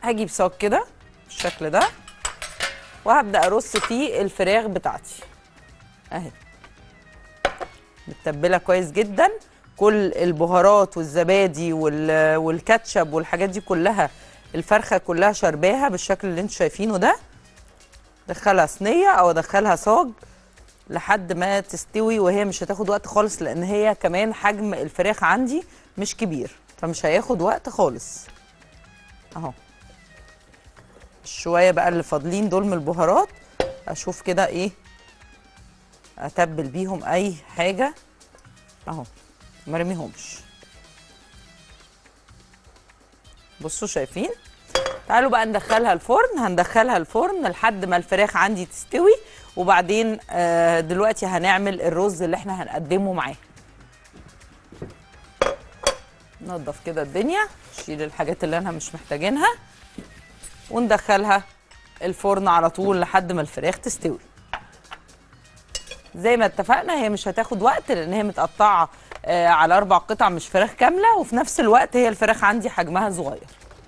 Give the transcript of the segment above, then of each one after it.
هجيب صاج كده بالشكل ده وهبدا ارص فيه الفراخ بتاعتي اهي متبله كويس جدا كل البهارات والزبادي وال- والكاتشب والحاجات دي كلها الفرخه كلها شرباها بالشكل اللي انتوا شايفينه ده دخلها صينيه او ادخلها صاج لحد ما تستوي وهي مش هتاخد وقت خالص لان هي كمان حجم الفراخ عندي مش كبير فمش هياخد وقت خالص اهو الشويه بقى اللي فاضلين دول من البهارات اشوف كده ايه اتبل بيهم اي حاجه اهو ما ارميهمش بصوا شايفين تعالوا بقى ندخلها الفرن هندخلها الفرن لحد ما الفراخ عندي تستوي وبعدين آه، دلوقتي هنعمل الرز اللي احنا هنقدمه معاه ننضف كده الدنيا نشيل الحاجات اللي انا مش محتاجينها وندخلها الفرن على طول لحد ما الفراخ تستوي زي ما اتفقنا هي مش هتاخد وقت لان هي متقطعه آه، على اربع قطع مش فراخ كامله وفي نفس الوقت هي الفراخ عندي حجمها صغير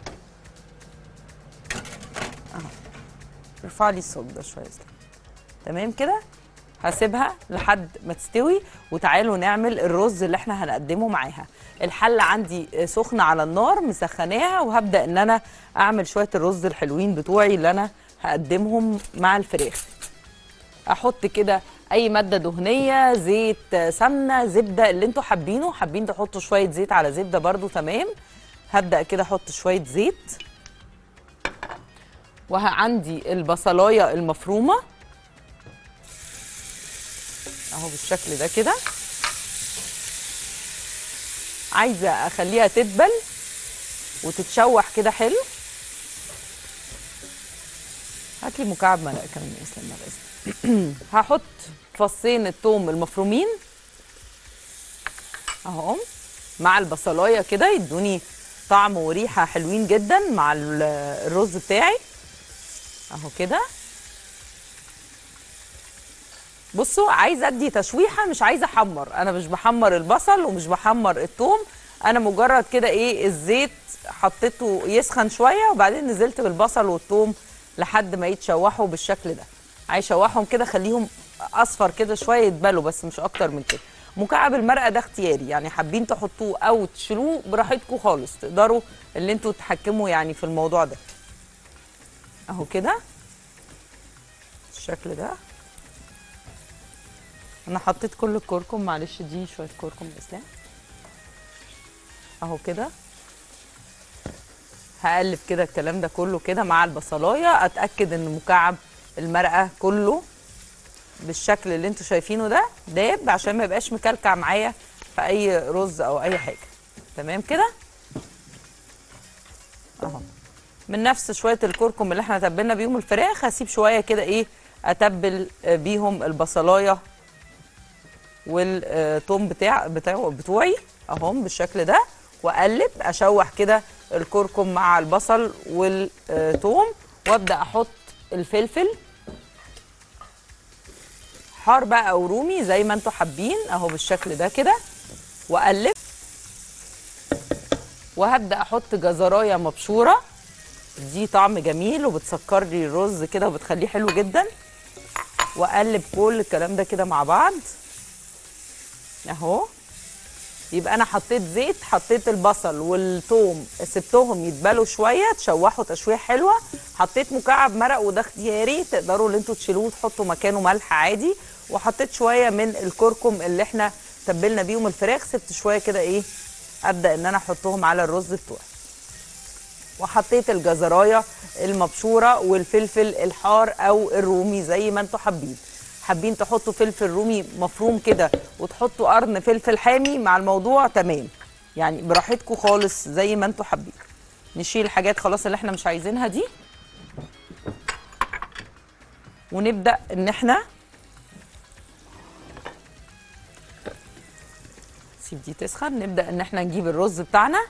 اهو ارفع لي الصوت ده شويه زي. تمام كده هسيبها لحد ما تستوي وتعالوا نعمل الرز اللي احنا هنقدمه معاها الحله عندي آه، سخنه على النار مسخناها وهبدا ان انا اعمل شويه الرز الحلوين بتوعي اللي انا هقدمهم مع الفراخ احط كده اي ماده دهنيه زيت آه، سمنه زبده اللي انتوا حابينه حابين تحطوا شويه زيت على زبده برضو تمام هبدا كده احط شويه زيت وعندي البصلايه المفرومه اهو بالشكل ده كده عايزه اخليها تدبل وتتشوح كده حلو هات لي مكعب مرقه كمان يا اسلام مرقه اسلام. هحط فصين الثوم المفرومين اهو مع البصلايه كده يدوني طعم وريحه حلوين جدا مع ال- الرز بتاعي اهو كده بصوا عايزه ادي تشويحه مش عايزه احمر انا مش بحمر البصل ومش بحمر الثوم انا مجرد كده ايه الزيت حطيته يسخن شويه وبعدين نزلت بالبصل والثوم لحد ما يتشوحوا بالشكل ده عايز اشوحهم كده خليهم اصفر كده شويه يتبلوا بس مش اكتر من كده مكعب المرقه ده اختياري يعني حابين تحطوه او تشيلوه براحتكم خالص تقدروا اللي انتوا تتحكموا يعني في الموضوع ده اهو كده بالشكل ده انا حطيت كل الكركم معلش دي شويه كركم يا اسلام اهو كده هقلب كده الكلام ده كله كده مع البصلايه اتاكد ان مكعب المرقه كله بالشكل اللي انتوا شايفينه ده داب عشان ما يبقاش مكلكع معايا في اي رز او اي حاجه تمام كده اهو من نفس شويه الكركم اللي احنا تبلنا بيهم الفراخ هسيب شويه كده ايه اتبل آه، بيهم البصلايه والثوم بتاع بتاع بتوعي اهم بالشكل ده واقلب اشوح كده الكركم مع البصل والثوم وابدا احط الفلفل حار بقى او رومي زي ما انتوا حابين اهو بالشكل ده كده واقلب وهبدا احط جزرايه مبشوره دي طعم جميل وبتسكر لي الرز كده وبتخليه حلو جدا واقلب كل الكلام ده كده مع بعض اهو يبقى انا حطيت زيت حطيت البصل والثوم سبتهم يتبلوا شويه تشوحوا تشويح حلوه حطيت مكعب مرق وده اختياري تقدروا اللي انتوا تشيلوه وتحطوا مكانه ملح عادي وحطيت شويه من الكركم اللي احنا تبلنا بيهم الفراخ سبت شويه كده ايه ابدا ان انا احطهم على الرز بتوعي وحطيت الجزرايه المبشوره والفلفل الحار او الرومي زي ما انتوا حابين حابين تحطوا فلفل رومي مفروم كده وتحطوا قرن فلفل حامي مع الموضوع تمام يعني براحتكم خالص زي ما انتوا حابين نشيل الحاجات خلاص اللي احنا مش عايزينها دي ونبدا ان احنا سيب دي تسخن نبدا ان احنا نجيب الرز بتاعنا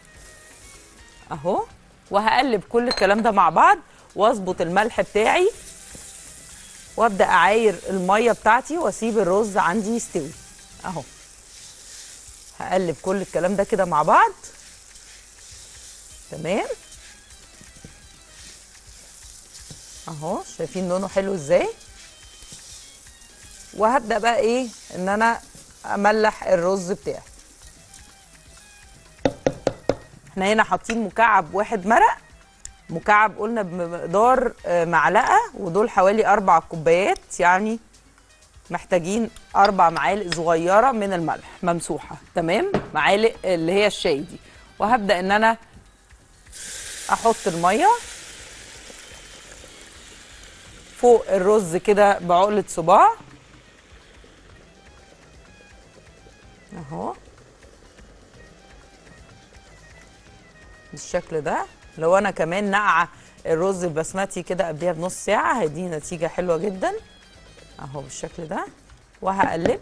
اهو وهقلب كل الكلام ده مع بعض واظبط الملح بتاعي وابدا اعاير الميه بتاعتي واسيب الرز عندي يستوي اهو هقلب كل الكلام ده كده مع بعض تمام اهو شايفين لونه حلو ازاي وهبدا بقى ايه ان انا املح الرز بتاعي احنا هنا حاطين مكعب واحد مرق مكعب قلنا بمقدار آه، معلقه ودول حوالي اربع كوبايات يعني محتاجين اربع معالق صغيره من الملح ممسوحه تمام معالق اللي هي الشاي دي وهبدا ان انا احط الميه فوق الرز كده بعقله صباع اهو بالشكل ده لو انا كمان نقعه الرز البسمتي كده قبليها بنص ساعه هيديني نتيجه حلوه جدا اهو بالشكل ده وهقلب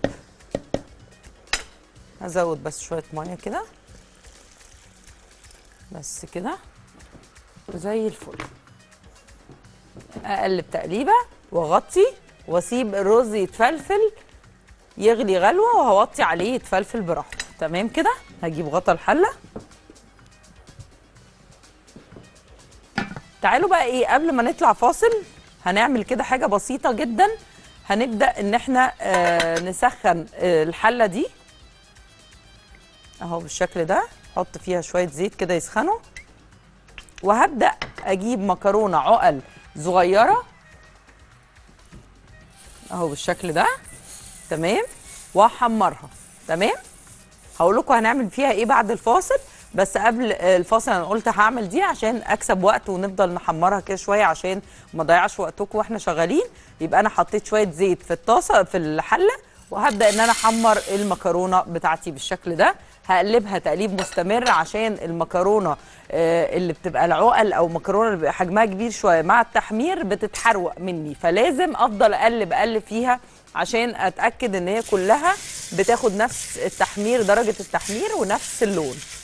هزود بس شويه ميه كده بس كده وزي الفل اقلب تقليبه واغطي واسيب الرز يتفلفل يغلي غلوه وهوطي عليه يتفلفل براحته تمام كده هجيب غطا الحله تعالوا بقى ايه قبل ما نطلع فاصل هنعمل كده حاجه بسيطه جدا هنبدا ان احنا آه نسخن آه الحله دي اهو بالشكل ده احط فيها شويه زيت كده يسخنوا وهبدا اجيب مكرونه عقل صغيره اهو بالشكل ده تمام واحمرها تمام هقول لكم هنعمل فيها ايه بعد الفاصل بس قبل الفاصل انا قلت هعمل دي عشان اكسب وقت ونفضل نحمرها كده شويه عشان ما اضيعش وقتكم واحنا شغالين يبقى انا حطيت شويه زيت في الطاسه في الحله وهبدا ان انا احمر المكرونه بتاعتي بالشكل ده هقلبها تقليب مستمر عشان المكرونه آه، اللي بتبقى العقل او مكرونه اللي بيبقى حجمها كبير شويه مع التحمير بتتحروق مني فلازم افضل اقلب اقلب فيها عشان اتاكد ان هي كلها بتاخد نفس التحمير درجه التحمير ونفس اللون